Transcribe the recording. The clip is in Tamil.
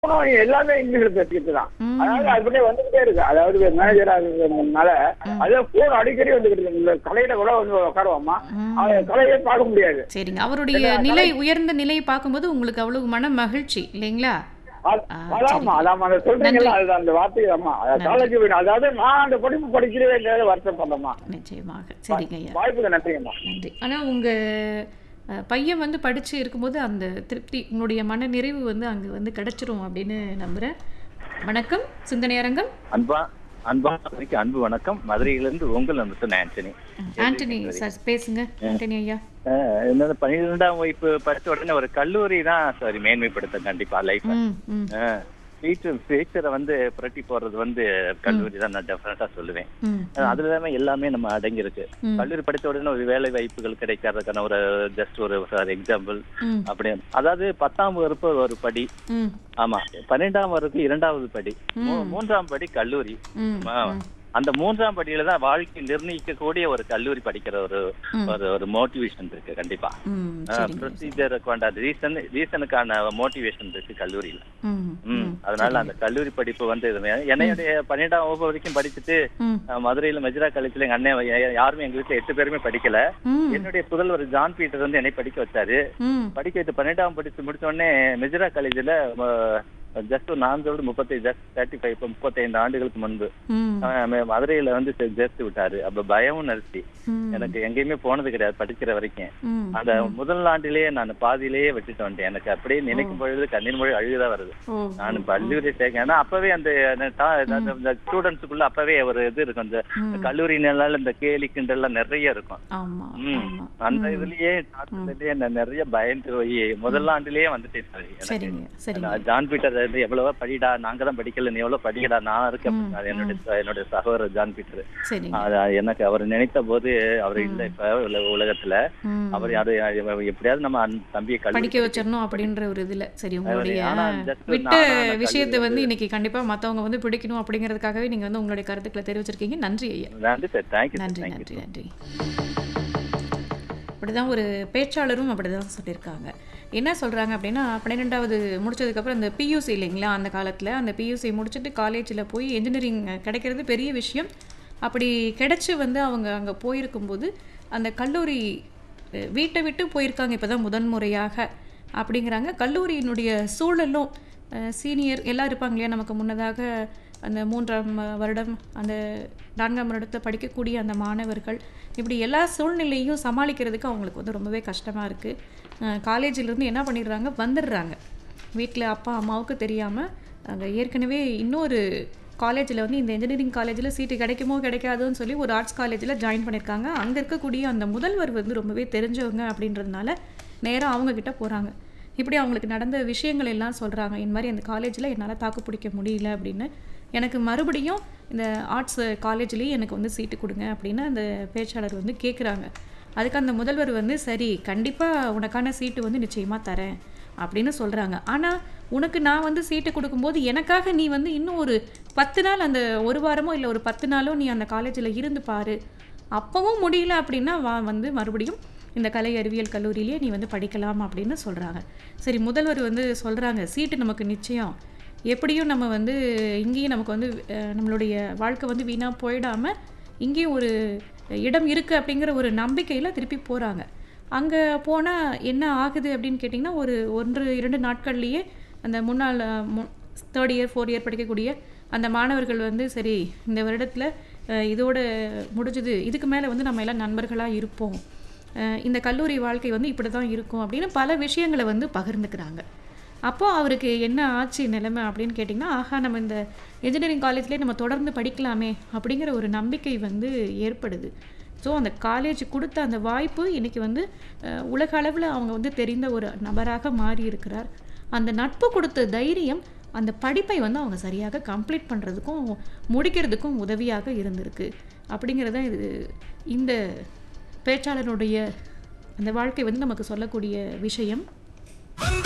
போனோம் எல்லாமே இங்கிலீஷ்ல பேசிக்கிட்டு தான் ம். அதாவது அப்படியே வந்துகிட்டே இருக்கு அதாவது மேனேஜரா இருக்கிறதுனால அதே போன் அடிக்கடி வந்துகிட்டு இருக்கு இந்த கடையில கூட வந்து உட்காருவாமா ம். அவன் கடையே பார்க்க முடியாது சரிங்க அவருடைய நிலை உயர்ந்த நிலையை பார்க்கும்போது உங்களுக்கு அவ்வளவு மன மகிழ்ச்சி இல்லைங்களா அது- ஆ, அதாம்மா அதாம்மா அந்த சொல்றீங்களா அதுதான் அந்த வார்த்தை தாம்மா காலேஜ் போய் அதாவது நான் அந்த படிப்பு படிக்கிறேன் வருத்தப்படமா நிச்சயமாக சரிங்க ஐயா வாய்ப்புக்கு நன்றிங்கம்மா நன்றி ஆனால் உங்கள் பையன் வந்து படித்து இருக்கும்போது அந்த திருப்தி உங்களுடைய மன நிறைவு வந்து அங்கே வந்து கிடைச்சிரும் அப்படின்னு நம்புகிறேன் வணக்கம் சிந்தனை அரங்கம் அன்பா அன்பா மதுரைக்கு அன்பு வணக்கம் மதுரையிலிருந்து உங்கள் அன்பு ஆண்டனி ஆண்டனி சார் பேசுங்க ஆண்டனி ஐயா அஹ் என்னது பன்னிரெண்டாம் வகுப்பு படிச்ச உடனே ஒரு கல்லூரி தான் சாரி மேன்மைப்படுத்த கண்டிப்பா லைஃப் ம் ம் ஃபியூச்சர் ஃபியூச்சரை வந்து புரட்டி போடுறது வந்து கல்லூரி தான் நான் டெஃபரெண்டா சொல்லுவேன் ம் அஹ் அதுல தான் எல்லாமே நம்ம அடங்கி இருக்கு ம். கல்லூரி படிச்ச உடனே ஒரு வேலை வாய்ப்புகள் கிடைக்கிறதுக்கான ஒரு ஜஸ்ட் ஒரு ஃபார் எக்ஸாம்பிள் ம் அப்படி அதாவது பத்தாம் வகுப்பு ஒரு படி ம் ஆமா பன்னெண்டாம் வகுப்பு இரண்டாவது படி மூ- மூன்றாம் படி கல்லூரி ம் ஆ, அந்த மூன்றாம் படியில தான் வாழ்க்கை நிர்ணயிக்கக்கூடிய ஒரு கல்லூரி படிக்கிற ஒரு ஒரு ஒரு மோட்டிவேஷன் இருக்கு கண்டிப்பா ம் சரிங்க ப்ரொசீஜர் கொண்டாது ரீசன் ரீசனுக்கான மோட்டிவேஷன் இருக்கு கல்லூரியில ம் ம் அதனால அந்த கல்லூரி படிப்பு வந்து இது என்னையுடைய பன்னெண்டாம் வகுப்பு வரைக்கும் படிச்சுட்டு ம் அஹ், மதுரையில மெஜரா காலேஜ்ல எங்க அண்ணன் யா- யாருமே எங்க வீட்டுல எட்டு பேருமே படிக்கல ம் என்னுடைய புதல்வர் ஜான் பீட்டர் வந்து என்னை படிக்க வச்சாரு ம் படிக்க வைத்து பன்னெண்டாம் படிச்சு முடிச்ச உடனே மெஜரா காலேஜ்ல ஜஸ்ட் ஒரு நான் சொல்றது முப்பத்தைந்து ஜஸ்ட் தேர்ட்டி ஃபைவ் முப்பத்தைந்து ஆண்டுகளுக்கு முன்பு ம் ஆஹ் ம- மதுரையில வந்து சே- சேர்த்து விட்டாரு அப்ப பயமும் நிறுத்தி ம் எனக்கு எங்கேயுமே போனது கிடையாது படிக்கிற வரைக்கும் ம் அந்த முதல் ஆண்டிலேயே நான் பாதியிலேயே விட்டுட்டு வந்துட்டேன் எனக்கு அப்படியே நினைக்கும் பொழுது கண்ணீர் மொழி அழுகுதா வருது ஓ நான் பள்ளியூரை சேர்க்க ஏன்னா அப்பவே அந்த அந்த ஸ்டூடெண்ட்ஸுக்குள்ள அப்பவே ஒரு இது இருக்கும் அந்த கல்லூரி நிலையில இந்த கேலி கிண்டல்லாம் நிறைய இருக்கும் ஆமா ம். ஆமா அந்த இதுலயே நாட்டுலயே நான் நிறைய பயந்து போய் முதல் ஆண்டுலயே வந்துட்டேன் சார் எனக்கு. சரிங்க சரிங்க நான் ஜான் பீட்டர் வந்து எவ்வளவோ படிடா நாங்க தான் படிக்கல நீ எவ்வளவு படிக்கடா நான் இருக்கேன் அது என்னுடைய என்னுடைய சகோதரர் ஜான் பீட்டர் சரிங்க அது எனக்கு அவர் நினைத்த போது அவர் இல்ல இப்ப உல- உலகத்துல ம் அவர் யாரு எப்படியாவது நம்ம அண்ணன் தம்பியை கல்வி படிக்க வச்சிடணும் அப்படின்ற ஒரு இதுல சரி உங்களுடைய ஆனா just விட்ட நானா நான் விஷயத்தை வந்து இன்னைக்கு கண்டிப்பா மத்தவங்க வந்து பிடிக்கணும் அப்படிங்கிறதுக்காகவே நீங்க வந்து உங்களுடைய கருத்துக்களை தெரிவிச்சிருக்கீங்க நன்றி ஐயா நன்றி சார் தேங்க்யூ நன்றி தேங்க்யூ நன்றி நன்றி அப்படிதான் ஒரு பேச்சாளரும் அப்படிதான் சொல்லியிருக்காங்க என்ன சொல்றாங்க அப்படின்னா பன்னிரெண்டாவது முடிச்சதுக்கப்புறம் அந்த பியூசி இல்லைங்களா அந்த காலத்தில் அந்த பியூசி முடிச்சுட்டு காலேஜில் போய் இன்ஜினியரிங் கிடைக்கிறது பெரிய விஷயம் அப்படி கிடைச்சி வந்து அவங்க அங்கே போயிருக்கும்போது அந்த கல்லூரி அஹ், வீட்டை விட்டு போயிருக்காங்க இப்போ தான் முதன்முறையாக அப்படிங்கிறாங்க கல்லூரியினுடைய சூழலும் சீனியர் எல்லாம் இருப்பாங்க இல்லையா நமக்கு முன்னதாக அந்த மூன்றாம் அஹ், வருடம் அந்த நான்காம் வருடத்தை படிக்கக்கூடிய அந்த மாணவர்கள் இப்படி எல்லா சூழ்நிலையும் சமாளிக்கிறதுக்கு அவங்களுக்கு வந்து ரொம்பவே கஷ்டமாக இருக்குது காலேஜிலேருந்து என்ன பண்ணிடுறாங்க வந்துடுறாங்க வீட்டில் அப்பா அம்மாவுக்கு தெரியாமல் அங்கே ஏற்கனவே இன்னொரு காலேஜில் வந்து இந்த இன்ஜினியரிங் காலேஜில் சீட்டு கிடைக்குமோ கிடைக்காதோன்னு சொல்லி ஒரு ஆர்ட்ஸ் காலேஜில் ஜாயின் பண்ணியிருக்காங்க அங்கே இருக்கக்கூடிய அந்த முதல்வர் வந்து ரொம்பவே தெரிஞ்சவங்க அப்படின்றதுனால நேராக அவங்கக்கிட்ட போகிறாங்க இப்படி அவங்களுக்கு நடந்த விஷயங்கள் எல்லாம் சொல்கிறாங்க இந்த மாதிரி அந்த காலேஜில் என்னால் தாக்கு பிடிக்க முடியல அப்படின்னு எனக்கு மறுபடியும் இந்த ஆர்ட்ஸ் காலேஜ்லேயே எனக்கு வந்து சீட்டு கொடுங்க அப்படின்னு அந்த பேச்சாளர் வந்து கேட்குறாங்க அதுக்கு அந்த முதல்வர் வந்து சரி கண்டிப்பாக உனக்கான சீட்டு வந்து நிச்சயமாக தரேன் அப்படின்னு சொல்கிறாங்க ஆனால் உனக்கு நான் வந்து சீட்டு கொடுக்கும்போது எனக்காக நீ வந்து இன்னும் ஒரு பத்து நாள் அந்த ஒரு வாரமோ இல்லை ஒரு பத்து நாளோ நீ அந்த காலேஜில் இருந்து பாரு அப்பவும் முடியல அப்படின்னா வா வந்து மறுபடியும் இந்த கலை அறிவியல் கல்லூரியிலேயே நீ வந்து படிக்கலாம் அப்படின்னு சொல்கிறாங்க சரி முதல்வர் வந்து சொல்கிறாங்க சீட்டு நமக்கு நிச்சயம் எப்படியும் நம்ம வந்து இங்கேயும் நமக்கு வந்து அஹ், நம்மளுடைய வாழ்க்கை வந்து வீணாக போயிடாமல் இங்கேயும் ஒரு இடம் இருக்குது அப்படிங்கிற ஒரு நம்பிக்கையில் திருப்பி போகிறாங்க அங்கே போனால் என்ன ஆகுது அப்படின்னு கேட்டிங்கன்னா ஒரு ஒன்று இரண்டு நாட்கள்லேயே அந்த முன்னாள் தேர்ட் இயர் ஃபோர்த் இயர் படிக்கக்கூடிய அந்த மாணவர்கள் வந்து சரி இந்த வருடத்தில் அஹ், இதோட முடிஞ்சது இதுக்கு மேலே வந்து நம்ம எல்லாம் நண்பர்களாக இருப்போம் அஹ், இந்த கல்லூரி வாழ்க்கை வந்து இப்படி தான் இருக்கும் அப்படின்னு பல விஷயங்களை வந்து பகிர்ந்துக்கிறாங்க அப்போ அவருக்கு என்ன ஆச்சு நிலைமை அப்படின்னு கேட்டிங்கன்னா ஆஹா நம்ம இந்த இன்ஜினியரிங் காலேஜ்லேயே நம்ம தொடர்ந்து படிக்கலாமே அப்படிங்கிற ஒரு நம்பிக்கை வந்து ஏற்படுது ஸோ அந்த காலேஜ் கொடுத்த அந்த வாய்ப்பு இன்னைக்கு வந்து அஹ், உலக அளவில் அவங்க வந்து தெரிந்த ஒரு நபராக மாறி இருக்கிறார் அந்த நட்பு கொடுத்த தைரியம் அந்த படிப்பை வந்து அவங்க சரியாக கம்ப்ளீட் பண்ணுறதுக்கும் முடிக்கிறதுக்கும் உதவியாக இருந்திருக்கு அப்படிங்கிறத இது இந்த பேச்சாளருடைய அந்த வாழ்க்கை வந்து நமக்கு சொல்லக்கூடிய விஷயம்